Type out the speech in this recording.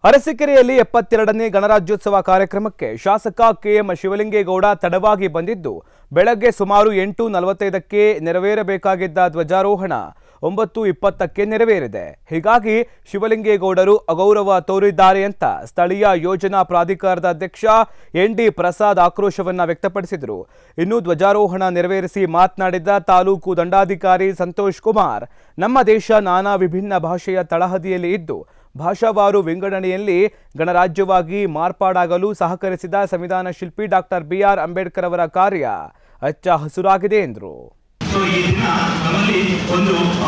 ಅರಸೀಕೆರೆಯಲ್ಲಿ ಎಪ್ಪತ್ತೆರಡನೇ ಗಣರಾಜ್ಯೋತ್ಸವ ಕಾರ್ಯಕ್ರಮಕ್ಕೆ ಶಾಸಕ ಕೆಎಂ ಶಿವಲಿಂಗೇಗೌಡ ತಡವಾಗಿ ಬಂದಿದ್ದು ಬೆಳಗ್ಗೆ ಸುಮಾರು ಎಂಟು ನಲವತ್ತೈದಕ್ಕೆ ನೆರವೇರಬೇಕಾಗಿದ್ದ ಧ್ವಜಾರೋಹಣ ಒಂಬತ್ತು ಇಪ್ಪತ್ತಕ್ಕೆ ನೆರವೇರಿದೆ ಹೀಗಾಗಿ ಶಿವಲಿಂಗೇಗೌಡರು ಅಗೌರವ ತೋರಿದ್ದಾರೆ ಅಂತ ಸ್ಥಳೀಯ ಯೋಜನಾ ಪ್ರಾಧಿಕಾರದ ಅಧ್ಯಕ್ಷ ಎನ್ ಡಿ ಪ್ರಸಾದ್ ಆಕ್ರೋಶವನ್ನ ವ್ಯಕ್ತಪಡಿಸಿದರು ಇನ್ನು ಧ್ವಜಾರೋಹಣ ನೆರವೇರಿಸಿ ಮಾತನಾಡಿದ ತಾಲೂಕು ದಂಡಾಧಿಕಾರಿ ಸಂತೋಷ್ ಕುಮಾರ್ ನಮ್ಮ ದೇಶ ನಾನಾ ವಿಭಿನ್ನ ಭಾಷೆಯ ತಳಹದಿಯಲ್ಲಿ ಇದ್ದು ಭಾಷಾವಾರು ವಿಂಗಡಣೆಯಲ್ಲಿ ಗಣರಾಜ್ಯವಾಗಿ ಮಾರ್ಪಾಡಾಗಲು ಸಹಕರಿಸಿದ ಸಂವಿಧಾನ ಶಿಲ್ಪಿ ಡಾಕ್ಟರ್ ಬಿಆರ್ ಅಂಬೇಡ್ಕರ್ ಅವರ ಕಾರ್ಯ ಹಚ್ಚ ಹಸುರಾಗಿದೆ ಎಂದರು ಸೊ ಈ ದಿನ ನಮ್ಮಲ್ಲಿ ಒಂದು